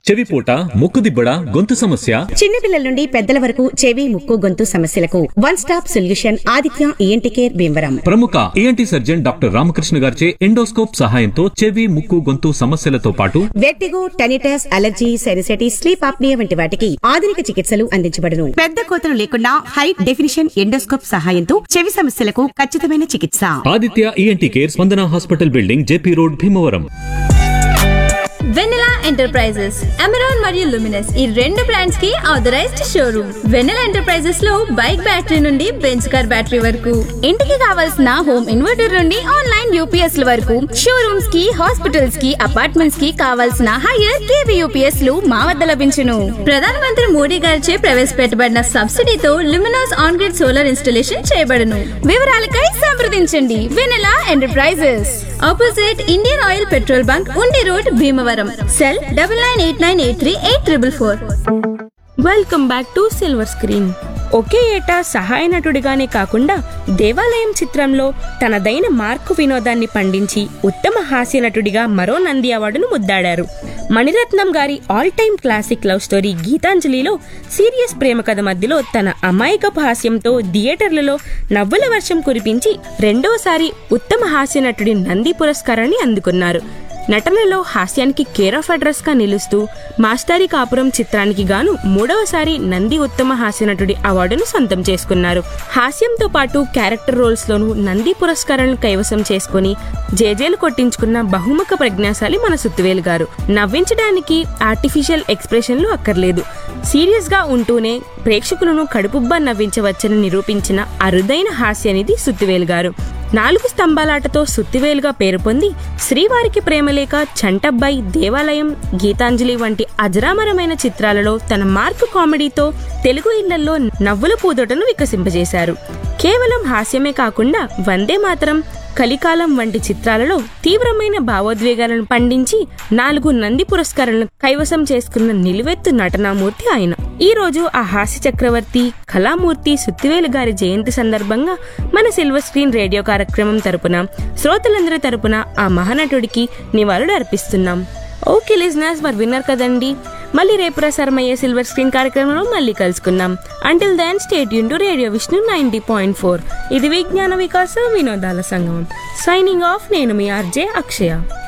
చెవిపూట ముక్కుదిబ్బడ గొంతు సమస్య చిన్నపిల్లల నుండి పెద్దల వరకు చెవి ముక్కు గొంతు సమస్యలకు one stop solution Aditya ENT care Bhimavaram ప్రముఖ ఏఎన్టీ సర్జన్ డాక్టర్ రామకృష్ణ గారిచే ఎండోస్కోప్ సహాయంతో చెవి ముక్కు గొంతు సమస్యలతో పాటు vertigo tinnitus allergy sinusitis sleep apnoea వంటి వాటికి ఆధునిక చికిత్సలు అందించబడును పెద్ద కోతలు లేకుండా హై డెఫినిషన్ ఎండోస్కోప్ సహాయంతో చెవి సమస్యలకు ఖచ్చితమైన చికిత్స Aditya ENT care Spandana hospital building JP road Bhimavaram Vennela enterprises Amaron మరియు లుమినస్ ఈ రెండు బ్రాండ్స్ కి ఆథరైజ్డ్ షోరూమ్ వెనెలా ఎంటర్ప్రైజెస్ లో బైక్ బ్యాటరీ నుండి బెంచ్ కార్ బ్యాటరీ వరకు ఇంటికి కావాల్సిన హోమ్ ఇన్వర్టర్ నుండి ఆన్లైన్ యూపీఎస్ ల వరకు షోరూమ్స్ కి హాస్పిటల్స్ కి అపార్ట్మెంట్స్ కి కావాల్సిన హైయర్ కేవీ యూపీఎస్ లు మా వద్ద లభించును ప్రధానమంత్రి మోడీ గారిచే ప్రవేశపెట్టబడిన సబ్సిడీతో Luminous on grid solar installation చేయబడును వివరాలకై సంప్రదించండి Vennela enterprises opposite Indian Oil petrol bunk Undi road Bhimavaram cell double nine eight nine eight three eight triple four welcome back to silver screen ఒకే ఏటా సహాయ నటుడిగానే కాకుండా దేవాలయం చిత్రంలో తనదైన మార్కు వినోదాన్ని పండించి ఉత్తమ హాస్య నటుడిగా మరో నంది అవార్డును ముద్దాడారు మణిరత్నం గారి all time classic love story గీతాంజలిలో సీరియస్ ప్రేమ కథ మధ్యలో తన అమాయకపు హాస్యంతో థియేటర్లలో నవ్వుల వర్షం కురిపించి రెండోసారి ఉత్తమ హాస్య నటుడి నంది పురస్కారాన్ని అందుకున్నారు నటనలో హాస్యానికి కేర్ ఆఫ్ అడ్రస్ గా నిలుస్తూ మాస్టారి కాపురం చిత్రానికి గాను మూడవసారి నంది ఉత్తమ హాస్య నటుడి అవార్డును సొంతం చేసుకున్నారు హాస్యంతో పాటు క్యారెక్టర్ రోల్స్ లోనూ నంది పురస్కారాలను కైవసం చేసుకుని జేజేలు కొట్టించుకున్న బహుముఖ ప్రజ్ఞాశాలి మన సుత్తివేలు గారు నవ్వించడానికి ఆర్టిఫిషియల్ ఎక్స్ప్రెషన్లు అక్కర్లేదు సీరియస్ గా ఉంటూనే ప్రేక్షకులను కడుపుబ్బా నవ్వించవచ్చని నిరూపించిన అరుదైన హాస్యనిధి సుత్తివేలు గారు నాలుగు స్తంభాలాటతో సుత్తివేలుగా పేరు పొంది శ్రీవారికి ప్రేమలేఖ చంటబ్బాయి దేవాలయం గీతాంజలి వంటి అజరామరమైన చిత్రాలలో తన మార్కు కామెడీతో తెలుగు ఇళ్లలో నవ్వుల పూదోటను వికసింపజేశారు కేవలం హాస్యమే కాకుండా వందే మాత్రం కలికాలం వంటి చిత్రాలలో తీవ్రమైన భావోద్వేగాలను పండించి నాలుగు నంది పురస్కారాలను కైవసం చేసుకున్న నిలువెత్తు నటనామూర్తి ఆయన ఈ రోజు ఆ హాస్య చక్రవర్తి కళామూర్తి సుత్తివేలు గారి జయంతి సందర్భంగా మన సిల్వర్ స్క్రీన్ రేడియో కార్యక్రమం తరపున శ్రోతలందరి తరపున ఆ మహానటుడికి నివాళులు అర్పిస్తున్నాం ఓకే లిజనర్స్ మరి విన్నారు కదండి మళ్ళీ రేపు ప్రసారమయ్యే సిల్వర్ స్క్రీన్ కార్యక్రమంలో మళ్ళీ కలుసుకుందాం అంటిల్ దెన్ స్టేట్ యూన్ to radio Vishnu ninety point four ఇది విజ్ఞాన వికాస వినోదాల సంగమం సైనింగ్ ఆఫ్ నేను మీ ఆర్జే అక్షయ